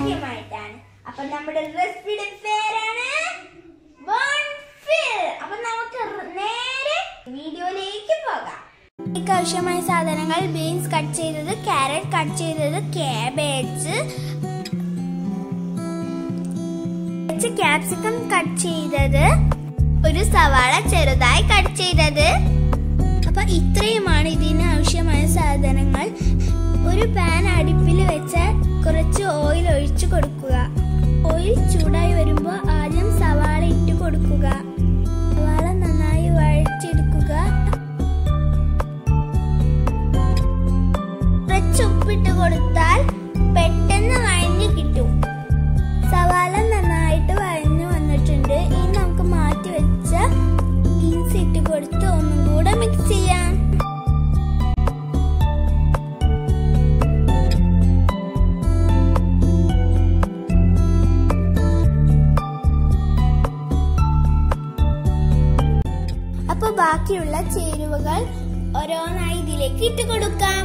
ആദ്യമായിട്ടാണ് അപ്പൊ നമ്മുടെ റെസിപ്പിയുടെ പേരാണ് ബോൺഫിൽ അപ്പൊ നമുക്ക് റ് നേരെ വീഡിയോയിലേക്ക് പോകാം ഇതിലേക്ക് ആവശ്യമായ സാധനങ്ങൾ ബീൻസ് കട്ട് ചെയ്തത് ക്യാരറ്റ് കട്ട് ചെയ്തത് ക്യാബേജ് ക്യാപ്സിക്കം കട്ട് ചെയ്തത് ഒരു സവാള ചെറുതായി കട്ട് ചെയ്തത് അപ്പൊ ഇത്രയുമാണ് ഇതിന് ആവശ്യമായ സാധനങ്ങൾ ഒരു പാൻ അടുപ്പിൽ വെച്ച് കുറച്ച് ഓയിൽ ഒഴിച്ചു കൊടുക്കുക ഓയിൽ ചൂടായി വരുമ്പോൾ ആദ്യം സവാള ഇട്ട് കൊടുക്കുക സവാള നന്നായി വഴച്ചെടുക്കുക കുറച്ച് ഉപ്പിട്ട് കൊടുത്താൽ പെട്ടെന്ന് വഴഞ്ഞു കിട്ടും സവാള നന്നായിട്ട് വഴഞ്ഞു വന്നിട്ടുണ്ട് ഇനി നമുക്ക് മാറ്റി വെച്ച ബീൻസ് ഇട്ട് കൊടുത്ത് ഒന്നും കൂടെ മിക്സ് ചെയ്യാം അപ്പൊ ബാക്കിയുള്ള ചേരുവകൾ ഓരോന്നായി ഇതിലേക്ക് ഇട്ട് കൊടുക്കാം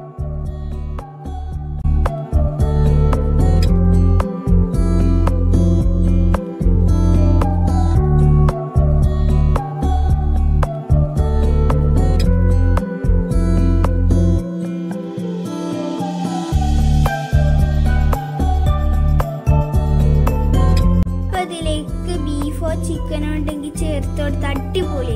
അപ്പൊ ഇതിലേക്ക് ബീഫോ ചിക്കനോ ഉണ്ടെങ്കിൽ ചേർത്ത് കൊടുത്ത് അടിപൊളി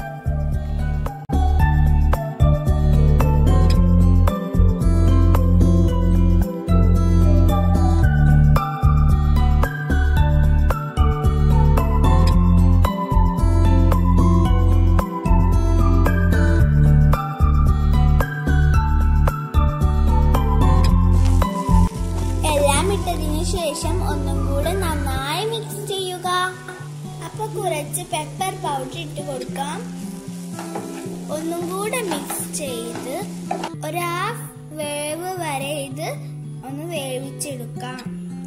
എല്ലാം ഇട്ടതിന് ശേഷം ഒന്നും കൂടെ നന്നായി മിക്സ് ചെയ്യുക അപ്പൊ കുറച്ച് പെപ്പർ പൗഡർ ഇട്ട് കൊടുക്കാം ഒന്നും കൂടെ മിക്സ് ചെയ്ത് ഒരു ഹാഫ് വേവ് വരെ ഇത് ഒന്ന് വേവിച്ചെടുക്കാം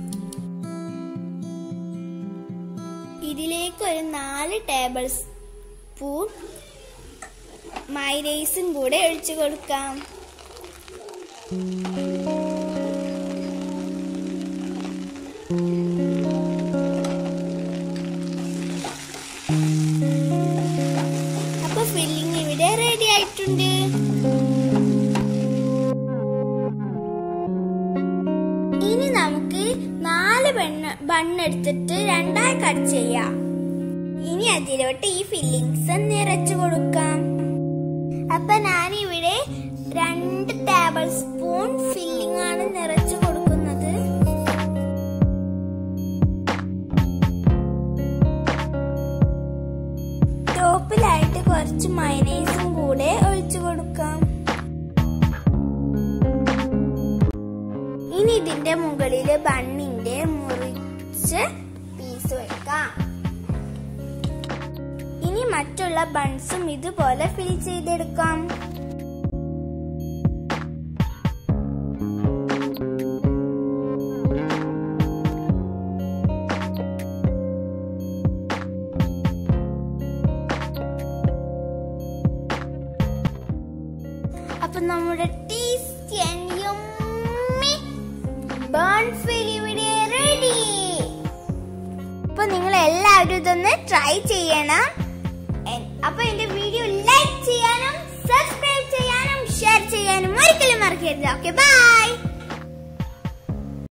ഇതിലേക്ക് ഒരു നാല് ടേബിൾ സ്പൂൺ മൈനൈസും കൂടെ ഒഴിച്ചു കൊടുക്കാം അപ്പൊ ഫില്ലിംഗ് ഇവിടെ റെഡി ആയിട്ടുണ്ട് ഇനി നമുക്ക് നാല് ബണ്ണ് ബണ്ണെടുത്തിട്ട് രണ്ടായി കട്ട് ചെയ്യാം ഇനി അതിലോട്ട് ഈ ഫില്ലിങ്സ് നിറച്ചു കൊടുക്കാം അപ്പൊ ഞാൻ ഇവിടെ രണ്ട് ടേബിൾ സ്പൂൺ ഫില്ലിംഗ് ആണ് നിറച്ചു കൊടുക്കുന്നത് ടോപ്പിലായിട്ട് കുറച്ച് മയനൈസും കൂടെ ഒഴിച്ചു കൊടുക്കാം ഇനി ഇതിന്റെ മുകളില് ബണ്ണിന്റെ മുറിച്ച് പീസ് വെക്കാം ഇനി മറ്റുള്ള ബൺസും ഇതുപോലെ ഫിൽ ചെയ്തെടുക്കാം അപ്പൊ നമ്മുടെ tasty and yummy bun fill ഇവിടെ റെഡി അപ്പൊ നിങ്ങൾ എല്ലാവരും ഇതൊന്ന് ട്രൈ ചെയ്യണം എൻ- അപ്പൊ എന്റെ വീഡിയോ ലൈക്ക് ചെയ്യാനും സബ്സ്ക്രൈബ് ചെയ്യാനും ഷെയർ ചെയ്യാനും ഒരിക്കലും മറക്കരുത് ഓക്കെ ബൈ